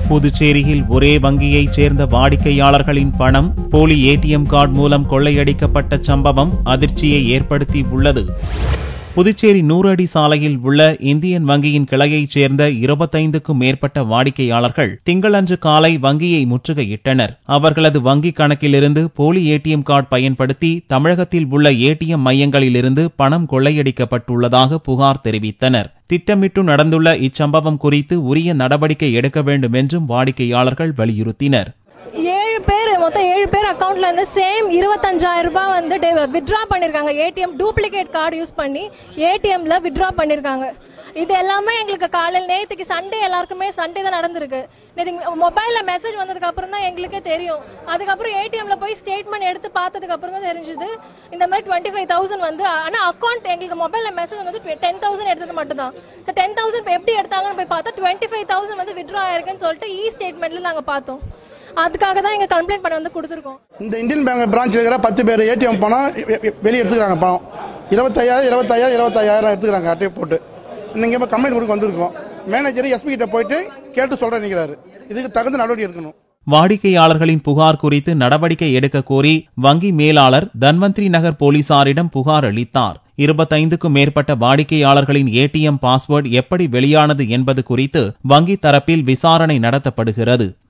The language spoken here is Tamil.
புதுச்சேரியில் ஒரே வங்கியைச் சேர்ந்த வாடிக்கையாளர்களின் பணம் போலி ஏடிஎம் கார்டு மூலம் கொள்ளையடிக்கப்பட்ட சம்பவம் அதிர்ச்சியை ஏற்படுத்தி உள்ளது புதுச்சேரி நூறு அடி சாலையில் உள்ள இந்தியன் வங்கியின் கிளையைச் சேர்ந்த இருபத்தைந்துக்கும் மேற்பட்ட வாடிக்கையாளர்கள் திங்களன்று காலை வங்கியை முற்றுகையிட்டனர் அவர்களது வங்கிக் கணக்கிலிருந்து போலி ஏடிஎம் கார்டு பயன்படுத்தி தமிழகத்தில் உள்ள ஏடிஎம் மையங்களிலிருந்து பணம் கொள்ளையடிக்கப்பட்டுள்ளதாக புகார் தெரிவித்தனர் திட்டமிட்டு நடந்துள்ள இச்சம்பவம் குறித்து உரிய நடவடிக்கை எடுக்க வேண்டும் என்றும் வாடிக்கையாளர்கள் வலியுறுத்தினர் ஏழு பேர் மொத்தம் ஏழு பேர் அக்கவுண்ட்ல இருந்து சேம் இருபத்தஞ்சாயிரம் ரூபாய் வந்து வித்ட்ரா பண்ணிருக்காங்க ஏடிஎம் டூப்ளிகேட் கார்டு யூஸ் பண்ணி ஏடிஎம்ல வித்ட்ரா பண்ணிருக்காங்க இது எல்லாமே எங்களுக்கு காலையில் நேற்றுக்கு சண்டே எல்லாருக்குமே சண்டே தான் நடந்திருக்கு நேற்று மொபைல்ல மெசேஜ் வந்ததுக்கு அப்புறம் தான் எங்களுக்கே தெரியும் அதுக்கப்புறம் ஏடிஎம்ல போய் ஸ்டேட்மெண்ட் எடுத்து பார்த்ததுக்கு அப்புறம் தான் தெரிஞ்சது இந்த மாதிரி டுவெண்ட்டி ஃபைவ் தௌசண்ட் வந்து ஆனா அக்கௌண்ட் எங்களுக்கு மொபைல்ல மெசேஜ் வந்து டென் தௌசண்ட் எடுத்தது மட்டும் தான் டென் தௌசண்ட் எப்படி எடுத்தாங்கன்னு போய் பார்த்தா டுவெண்ட்டி ஃபைவ் தௌசண்ட் வந்து வித்ட்ரா ஆயிருக்குன்னு சொல்லிட்டு இ ஸ்டேட்மெண்ட்ல நாங்க பார்த்தோம் அதுக்காக தான் எங்க கம்ப்ளைண்ட் பண்ண வந்து கொடுத்துருக்கோம் இந்த இந்தியன் பேங்க் பிரான்ச்சில் இருக்கிற பத்து பேர் ஏடிஎம் பணம் வெ- வெ- வெளியே எடுத்துக்கிறாங்க பணம் இருபத்தையாயிரம் இருபத்தாயிரம் இருபத்தாயிரம் எடுத்துக்கிறாங்க அட்டையை போட்டு இன்னைக்கு இப்போ கம்ப்ளைண்ட் கொடுக்க வந்திருக்கோம் மேனேஜர் எஸ்பி கிட்ட போயிட்டு கேட்டு சொல்றேன் நிற்கிறாரு இதுக்கு தகுந்த நடவடிக்கை எடுக்கணும் வாடிக்கையாளர்களின் புகார் குறித்து நடவடிக்கை எடுக்க கோரி வங்கி மேலாளர் தன்வந்திரி நகர் போலீசாரிடம் புகார் அளித்தார் இருபத்தைந்துக்கும் மேற்பட்ட வாடிக்கையாளர்களின் ஏடிஎம் பாஸ்வேர்டு எப்படி வெளியானது என்பது குறித்து வங்கி தரப்பில் விசாரணை நடத்தப்படுகிறது